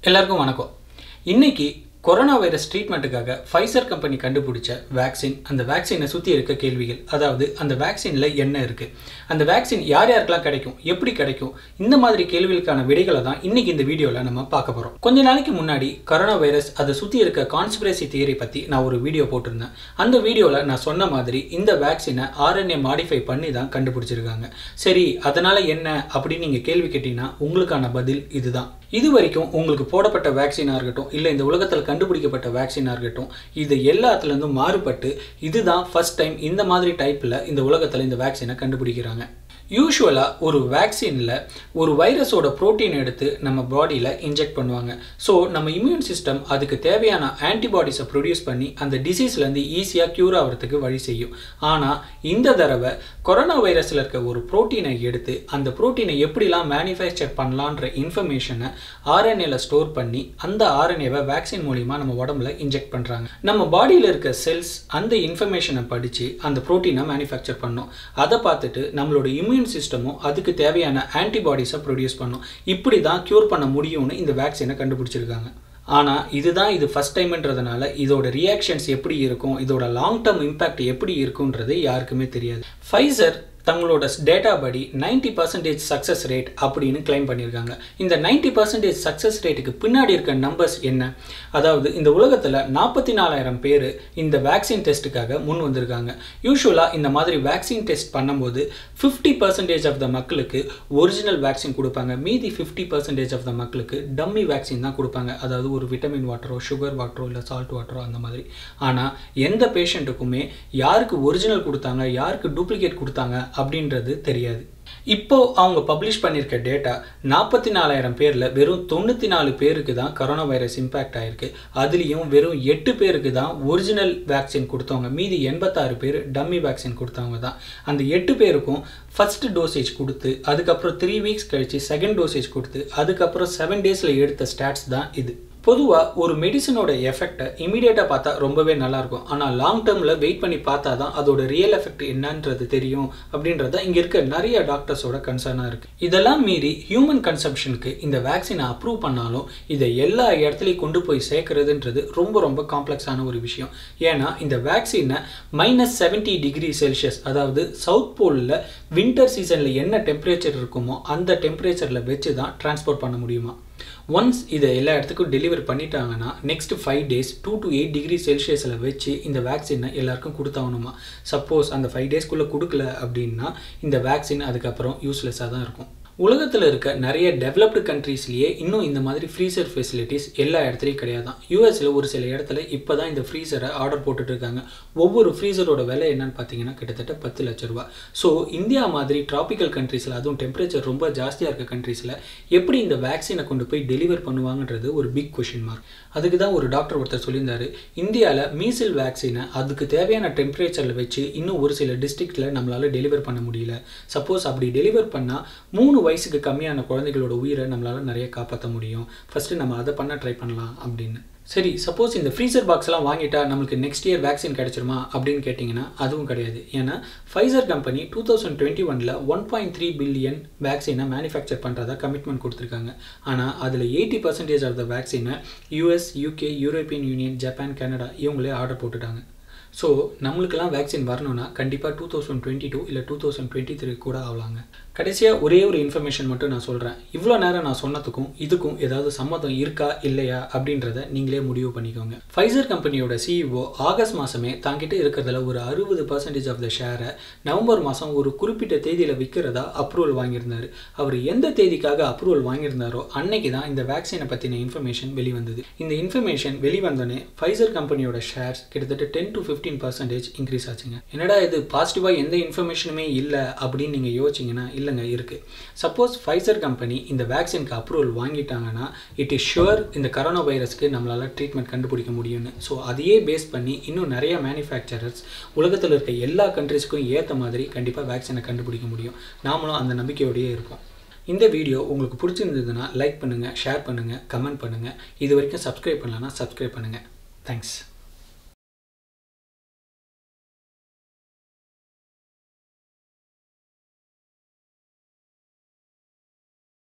எல்லாருக்கும் வணக்கம் இன்னைக்கு கொரோனா வைரஸ் ட்ரீட்மெண்ட்டுக்காக ஃபைசர் கம்பெனி கண்டுபிடிச்ச வேக்சின் அந்த வேக்சினை சுற்றி இருக்க கேள்விகள் அதாவது அந்த வேக்சினில் என்ன இருக்குது அந்த வேக்சின் யார் யாருக்கெல்லாம் கிடைக்கும் எப்படி கிடைக்கும் இந்த மாதிரி கேள்விகளுக்கான விடைகளை தான் இன்னைக்கு இந்த வீடியோவில் நம்ம பார்க்க போகிறோம் கொஞ்ச நாளைக்கு முன்னாடி கொரோனா வைரஸ் அதை சுற்றி இருக்க கான்ஸ்பிரசி தியரி பற்றி நான் ஒரு வீடியோ போட்டிருந்தேன் அந்த வீடியோவில் நான் சொன்ன மாதிரி இந்த வேக்சினை ஆர்என்ஏ மாடிஃபை பண்ணி தான் கண்டுபிடிச்சிருக்காங்க சரி அதனால் என்ன அப்படின்னு நீங்கள் கேள்வி கேட்டீங்கன்னா உங்களுக்கான பதில் இதுதான் இது வரைக்கும் உங்களுக்கு போடப்பட்ட வேக்சினாக இருக்கட்டும் இல்லை இந்த உலகத்தில் கண்டுபிடிக்கப்பட்ட வேக்சினாக இருக்கட்டும் இது எல்லாத்துலேருந்தும் மாறுபட்டு இதுதான் ஃபர்ஸ்ட் டைம் இந்த மாதிரி டைப்பில் இந்த உலகத்தில் இந்த வேக்சினை கண்டுபிடிக்கிறாங்க யூஸ்வலாக ஒரு வேக்சினில் ஒரு வைரஸோட ப்ரோட்டீன் எடுத்து நம்ம பாடியில் இன்ஜெக்ட் பண்ணுவாங்க ஸோ நம்ம இம்யூன் சிஸ்டம் அதுக்கு தேவையான ஆன்டிபாடிஸை ப்ரொடியூஸ் பண்ணி அந்த டிசீஸ்லேருந்து ஈஸியாக க்யூர் ஆகிறதுக்கு வழி செய்யும் ஆனால் இந்த தடவை கொரோனா வைரஸில் இருக்க ஒரு ப்ரோட்டீனை எடுத்து அந்த ப்ரோட்டீனை எப்படிலாம் மேனுஃபேக்சர் பண்ணலான்ற இன்ஃபர்மேஷனை ஆர்என்ஏல ஸ்டோர் பண்ணி அந்த ஆர்என்ஏவை வேக்சின் மூலிமா நம்ம உடம்புல இன்ஜெக்ட் பண்ணுறாங்க நம்ம பாடியில் இருக்க செல்ஸ் அந்த இன்ஃபர்மேஷனை படித்து அந்த ப்ரோட்டீனை மேனுஃபேக்சர் பண்ணும் அதை பார்த்துட்டு நம்மளோட இம்யூன் சிஸ்டமும் அதுக்கு தேவையான ஆன்டிபாடிஸை ப்ரொடியூஸ் பண்ணும் இப்படி தான் க்யூர் பண்ண முடியும்னு இந்த வேக்சினை கண்டுபிடிச்சிருக்காங்க ஆனால் இதுதான் இது ஃபஸ்ட் டைம்ன்றதுனால இதோட ரியாக்ஷன்ஸ் எப்படி இருக்கும் இதோட லாங் டேர்ம் இம்பேக்ட் எப்படி இருக்குன்றது யாருக்குமே தெரியாது ஃபைசர் தங்களோட டேட்டா படி நைன்டி பர்சன்டேஜ் சக்ஸஸ் ரேட் அப்படின்னு கிளைம் பண்ணியிருக்காங்க இந்த நைன்டி பர்சன்டேஜ் சக்ஸஸ் ரேட்டுக்கு பின்னாடி இருக்க நம்பர்ஸ் என்ன அதாவது இந்த உலகத்தில் நாற்பத்தி நாலாயிரம் பேர் இந்த வேக்சின் டெஸ்ட்டுக்காக முன் வந்திருக்காங்க யூஸ்வலாக இந்த மாதிரி வேக்சின் டெஸ்ட் பண்ணும்போது ஃபிஃப்டி பர்சன்டேஜ் ஆஃப் த மக்களுக்கு ஒரிஜினல் வேக்சின் கொடுப்பாங்க மீதி ஃபிஃப்டி பர்சன்டேஜ் ஆஃப் த மக்களுக்கு டம்மி வேக்சின் தான் கொடுப்பாங்க அதாவது ஒரு விட்டமின் வாட்டரோ சுகர் வாட்டரோ இல்லை சால்ட் வாட்டரோ அந்த மாதிரி ஆனால் எந்த பேஷண்ட்டுக்குமே யாருக்கு ஒரிஜினல் கொடுத்தாங்க யாருக்கு டூப்ளிகேட் கொடுத்தாங்க அப்படின்றது தெரியாது இப்போ அவங்க பப்ளிஷ் பண்ணியிருக்க டேட்டா நாற்பத்தி நாலாயிரம் பேரில் வெறும் தொண்ணூற்றி நாலு பேருக்கு தான் கரோனா வைரஸ் இம்பேக்ட் ஆயிருக்கு அதுலேயும் வெறும் எட்டு பேருக்கு தான் ஒரிஜினல் வேக்சின் கொடுத்தவங்க மீதி எண்பத்தாறு பேர் டம்மி வேக்சின் கொடுத்தவங்க தான் அந்த எட்டு பேருக்கும் ஃபஸ்ட்டு டோசேஜ் கொடுத்து அதுக்கப்புறம் த்ரீ வீக்ஸ் கழித்து செகண்ட் டோசேஜ் கொடுத்து அதுக்கப்புறம் செவன் டேஸில் எடுத்த ஸ்டாட்ஸ் தான் இது பொதுவாக ஒரு மெடிசனோட எஃபெக்டை இமீடியட்டாக பார்த்தா ரொம்பவே நல்லாயிருக்கும் ஆனால் லாங் டேர்மில் வெயிட் பண்ணி பார்த்தா தான் அதோட ரியல் எஃபெக்ட் என்னன்றது தெரியும் அப்படின்றத இங்கே இருக்க நிறைய டாக்டர்ஸோட கன்சர்னாக இருக்குது இதெல்லாம் மீறி ஹியூமன் கன்சம்ஷனுக்கு இந்த வேக்சினை அப்ரூவ் பண்ணாலும் இதை எல்லா இடத்துலையும் கொண்டு போய் சேர்க்கறதுன்றது ரொம்ப ரொம்ப காம்ப்ளெக்ஸான ஒரு விஷயம் ஏன்னா இந்த வேக்சினை மைனஸ் செவன்ட்டி டிகிரி செல்சியஸ் அதாவது சவுத் போலில் வின்டர் சீசனில் என்ன டெம்பரேச்சர் இருக்குமோ அந்த டெம்பரேச்சரில் வச்சு தான் டிரான்ஸ்போர்ட் பண்ண முடியுமா ஒன்ஸ் இதை எல்லா இடத்துக்கும் டெலிவர் பண்ணிட்டாங்கன்னா next five days two to eight degree செல்சியஸில் வச்சு இந்த வேக்சினை எல்லாருக்கும் கொடுத்தாகணுமா சப்போஸ் அந்த ஃபைவ் டேஸ்க்குள்ளே கொடுக்கல அப்படின்னா இந்த வேக்சின் அதுக்கப்புறம் யூஸ்லெஸ்ஸாக தான் இருக்கும் உலகத்தில் இருக்க நிறைய டெவலப்டு கண்ட்ரீஸ்லேயே இன்னும் இந்த மாதிரி ஃப்ரீசர் ஃபெசிலிட்டிஸ் எல்லா இடத்துலையும் கிடையாது தான் யூஎஸில் ஒரு சில இடத்துல இப்போ தான் இந்த ஃப்ரீசரை ஆர்டர் போட்டுட்டு இருக்காங்க ஒவ்வொரு ஃப்ரீசரோட விலை என்னன்னு பார்த்தீங்கன்னா கிட்டத்தட்ட பத்து லட்ச ரூபா ஸோ இந்தியா மாதிரி டிராபிக்கல் கண்ட்ரீஸில் அதுவும் டெம்பரேச்சர் ரொம்ப ஜாஸ்தியாக இருக்க கண்ட்ரீஸில் எப்படி இந்த வேக்சினை கொண்டு போய் டெலிவர் பண்ணுவாங்கன்றது ஒரு பிக் கொஷின் மார்க் அதுக்கு தான் ஒரு டாக்டர் ஒருத்தர் சொல்லியிருந்தாரு இந்தியாவில் மீசில் வேக்சினை அதுக்கு தேவையான டெம்பரேச்சரில் வச்சு இன்னும் ஒரு சில டிஸ்ட்ரிக்டில் நம்மளால் டெலிவர் பண்ண முடியல சப்போஸ் அப்படி டெலிவர் பண்ணால் மூணு வயசுக்கு கம்மியான குழந்தைகளோட உயிரை நம்மளால் நிறைய காப்பாற்ற முடியும் ஃபஸ்ட்டு நம்ம அதை பண்ண ட்ரை பண்ணலாம் அப்படின்னு சரி சப்போஸ் இந்த ஃப்ரீசர் பாக்ஸ்லாம் வாங்கிட்டா நம்மளுக்கு நெக்ஸ்ட் இயர் வேக்சின் கிடைச்சிருமா அப்படின்னு கேட்டிங்கன்னா அதுவும் கிடையாது ஏன்னா Pfizer company two thousand twenty ஒனில் ஒன் பாயிண்ட் த்ரீ பில்லியன் வேக்சினை மேனுஃபேக்சர் பண்ணுறதா கமிட்மெண்ட் கொடுத்துருக்காங்க ஆனால் அதில் எயிட்டி பர்சன்டேஜ் ஆஃப் த வேக்சினை US UK European Union Japan Canada இவங்களே ஆர்டர் போட்டுட்டாங்க ஸோ நம்மளுக்கெல்லாம் வேக்சின் வரணும்னா கண்டிப்பாக டூ தௌசண்ட் டுவெண்ட்டி டூ இல்லை டூ தௌசண்ட் டுவெண்ட்டி த்ரீ கூட ஆகலாங்க கடைசியாக ஒரே ஒரு இன்ஃபர்மேஷன் மட்டும் நான் சொல்கிறேன் இவ்வளோ நேரம் நான் சொன்னதுக்கும் இதுக்கும் ஏதாவது சம்மதம் இருக்கா இல்லையா அப்படின்றத நீங்களே முடிவு பண்ணிக்கோங்க ஃபைசர் கம்பெனியோட சிஇஓ ஆகஸ்ட் மாதமே தாங்கிட்ட இருக்கிறதுல ஒரு அறுபது பர்சன்டேஜ் ஆஃப் த ஷேரை நவம்பர் மாதம் ஒரு குறிப்பிட்ட தேதியில் விற்கிறதா அப்ரூவல் வாங்கியிருந்தார் அவர் எந்த தேதிக்காக அப்ரூவல் வாங்கியிருந்தாரோ அன்னைக்கு தான் இந்த வேக்சினை பற்றின இன்ஃபர்மேஷன் வெளிவந்தது இந்த இன்ஃபர்மேஷன் வெளிவந்தோடனே ஃபைசர் கம்பெனியோட ஷேர்ஸ் கிட்டத்தட்ட ten to fifteen percentage increase ஆச்சுங்க என்னடா இது பாசிட்டிவாக எந்த இன்ஃபர்மேஷனுமே இல்லை அப்படின்னு நீங்கள் யோசிச்சிங்கன்னா இல்லைங்க இருக்குது சப்போஸ் ஃபைசர் கம்பெனி இந்த வேக்சினுக்கு அப்ரூவல் வாங்கிட்டாங்கன்னா இட் இஸ் ஷுவர் இந்த கரோனா வைரஸ்க்கு நம்மளால் ட்ரீட்மெண்ட் கண்டுபிடிக்க முடியும்னு ஸோ அதையே பேஸ் பண்ணி இன்னும் நிறைய மேனுஃபேக்சரர்ஸ் உலகத்தில் இருக்க எல்லா கண்ட்ரிஸ்க்கும் ஏற்ற மாதிரி கண்டிப்பாக வேக்சினை கண்டுபிடிக்க முடியும் நாமளும் அந்த நம்பிக்கையோடையே இருப்போம் இந்த வீடியோ உங்களுக்கு பிடிச்சிருந்ததுன்னா லைக் பண்ணுங்கள் ஷேர் பண்ணுங்கள் கமெண்ட் பண்ணுங்கள் இது வரைக்கும் சப்ஸ்கிரைப் பண்ணலன்னா சப்ஸ்கிரைப் பண்ணுங்கள் தேங்க்ஸ்